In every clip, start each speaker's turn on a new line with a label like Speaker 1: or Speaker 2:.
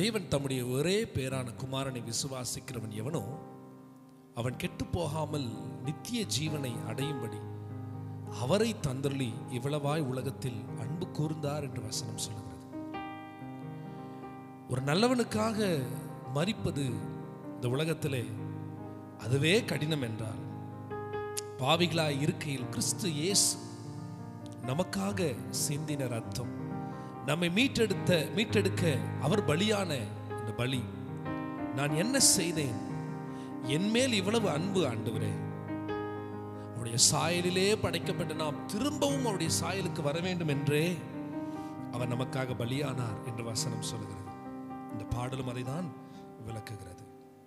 Speaker 1: தேவன் தம்முடைய ஒரே பேரான குமாரனை விசுவாசிக்கிறவன் எவனோ அவன் கெட்டு போகாமல் நித்திய ஜீவனை அடையும்படி அவரை தந்தருளி இவ்வளவாய் உலகத்தில் அன்பு கூர்ந்தார் என்று வசனம் சொல்லுகிறது ஒரு நல்லவனுக்காக மரிப்பது இந்த உலகத்திலே அதுவே கடினம் என்றால் பாவிகளாய் இருக்கையில் கிறிஸ்து இயேசு நமக்காக சிந்தின ரத்தம் நம்மை மீட்டெடுத்த மீட்டெடுக்க அவர் பலியான இந்த பலி நான் என்ன செய்தேன் என் மேல் இவ்வளவு அன்பு ஆண்டவரே அவருடைய சாயலிலே படைக்கப்பட்ட நாம் திரும்பவும் அவருடைய சாயலுக்கு வர வேண்டும் என்றே அவர் நமக்காக பலியானார் என்று வசனம் சொல்கிறது இந்த பாடலும் அதைதான் விளக்குகிறது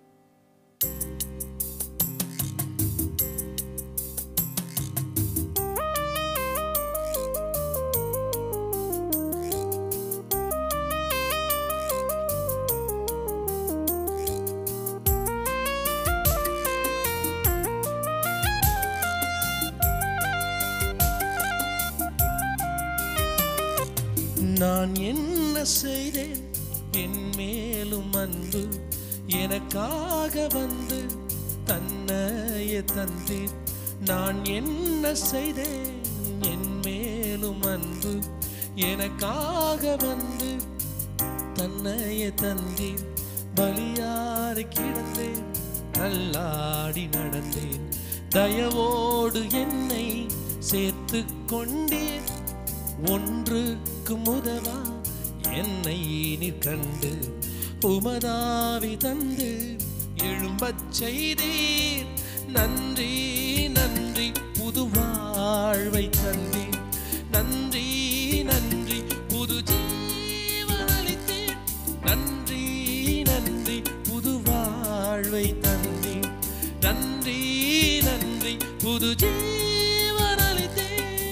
Speaker 1: நான் என்ன செய்தேன் என் மேலும் அன்பு எனக்காக வந்து தன்னைய தந்தீர் நான் என்ன செய்தேன் என் மேலும் அன்பு எனக்காக வந்து தன்னைய தந்தீர் பலியாறு கிடந்தேன் நல்லாடி நடந்தேன் தயவோடு என்னை சேர்த்து கொண்டேன் ஒன்றுக்கு முதவா என்னை நீர் கண்டு உமதாவி தந்து எழும்பச் செய்தீர் நன்றி நன்றி புது வாழ்வை தந்தீர் நன்றி நன்றி புது ஜீவனளித்தீர் நன்றி நன்றி புது வாழ்வை தந்தீர் நன்றி நன்றி புது ஜீவனளித்தீர்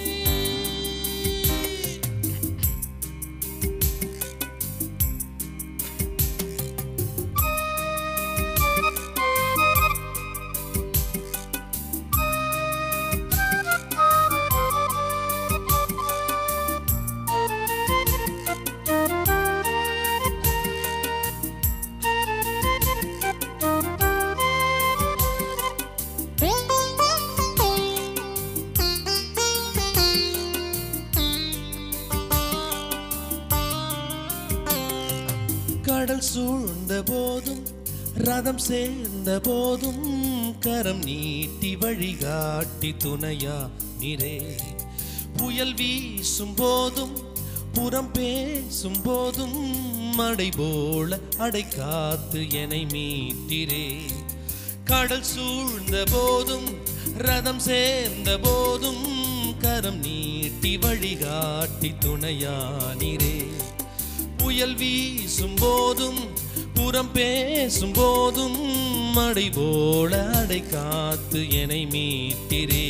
Speaker 1: கடல் சூழ்ந்த போதும் ரதம் சேர்ந்த போதும் கரம் நீட்டி வழிகாட்டி துணையா நிறே புயல் வீசும் போதும் புறம் பேசும் போதும் மடை போல அடை காத்து என்னை மீட்டிரே கடல் சூழ்ந்த போதும் ரதம் சேர்ந்த போதும் கரம் நீட்டி வழிகாட்டி துணையானிரே புயல் வீசும் போதும் புறம் பேசும் போதும் மடை போல அடை காத்து என்னை மீட்டிரே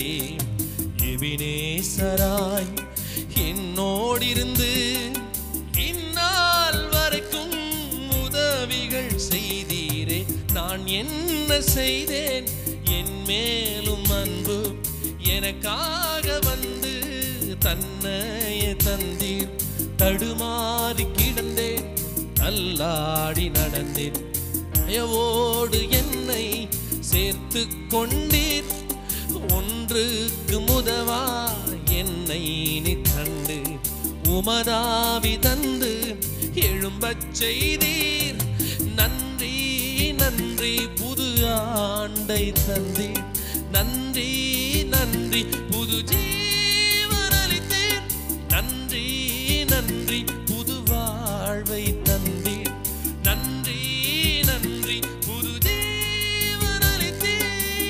Speaker 1: எபினேசராய் என்னோடிருந்து இந்நாள் வரைக்கும் உதவிகள் செய்தீரே நான் என்ன செய்தேன் என் மேலும் அன்பு எனக்காக வந்து தன்னைய தந்தீர் தடுமாறி கிடந்தேன் தள்ளாடி நடந்தேன் தயவோடு என்னை சேர்த்து கொண்டீர் ஒன்றுக்கு முதவா என்னை நீ கண்டு உமதாவி தந்து எழும்பச் செய்தீர் நன்றி நன்றி புது ஆண்டை தந்தீர் நன்றி நன்றி புது ஜீவனளித்தீர் நன்றி நன்றி புது வாழ்வை தந்தீர் நன்றி நன்றி புது ஜீவனளித்தீர்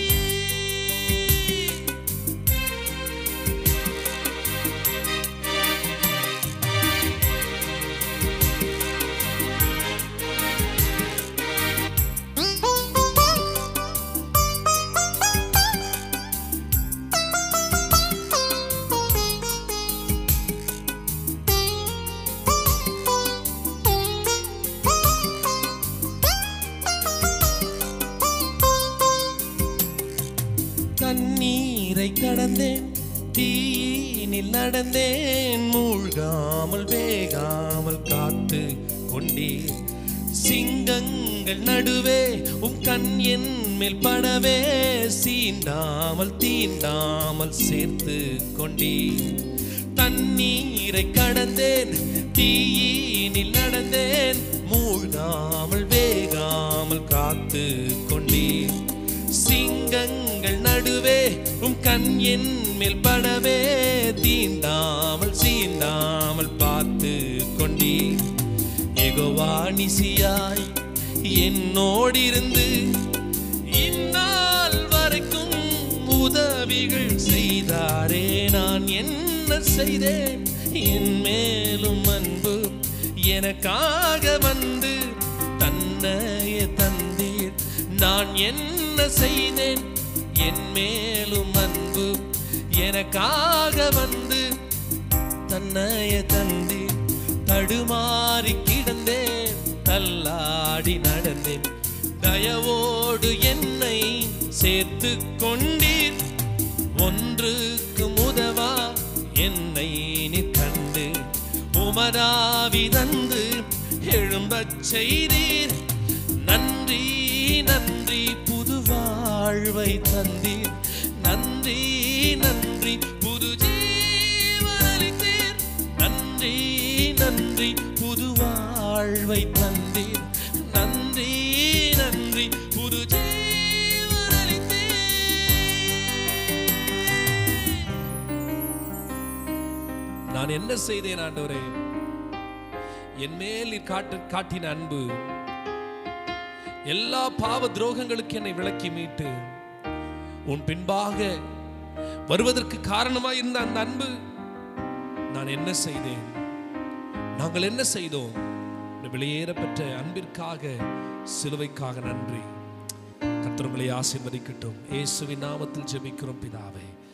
Speaker 1: கண்ணீரை கடந்தேன் தீயினில் நடந்தேன் மூழ்காமல் வேகாமல் காத்து கொண்டே சிங்கங்கள் நடுவே உம் கண் என் மேல் படவே சீண்டாமல் தீண்டாமல் சேர்த்து கொண்டீர் தண்ணீரை கடந்தேன் தீயினில் நடந்தேன் மூழ்காமல் வேகாமல் காத்து கொண்டீர் சிங்கங்கள் நடுவே உம் கண் என் மேல் படவே தீண்டாமல் சீண்டாமல் பார்த்து கொண்டீர் எகோவா நிசியாய் என்னோடிருந்து இந்நாள் வரைக்கும் உதவிகள் செய்தாரே நான் என்ன செய்தேன் என் மேலும் அன்பு எனக்காக வந்து தன்னையே தந்தீர் நான் என்ன செய்தேன் என் மேலும் அன்பு எனக்காக வந்து தன்னைய தந்தி தடுமாறி கிடந்தேன் தள்ளாடி நடந்தேன் தயவோடு என்னை சேர்த்து கொண்டீர் ஒன்றுக்கு உதவா என்னை நீ கண்டு உமராவி தந்து எழும்பச் செய்தீர் நன்றி நன்றி புது வாழ்வை தந்தீர் நன்றி நன்றி புது ஜீவனளித்தீர் நன்றி நன்றி புது வாழ்வை தந்தீர் நன்றி நன்றி புது ஜீவனளித்தீர் நான் என்ன செய்தேன் ஆண்டவரே என் மேல் நீர் காட்டு காட்டின அன்பு எல்லா பாவ துரோகங்களுக்கு என்னை விலக்கி மீட்டு உன் பின்பாக வருவதற்கு காரணமாய் இருந்த அந்த அன்பு நான் என்ன செய்தேன் நாங்கள் என்ன செய்தோம் இந்த வெளியேறப்பெற்ற அன்பிற்காக சிலுவைக்காக நன்றி கர்த்தர் உங்களை ஆசீர்வதிக்கட்டும் இயேசுவின் நாமத்தில் ஜெபிக்கிறோம் பிதாவே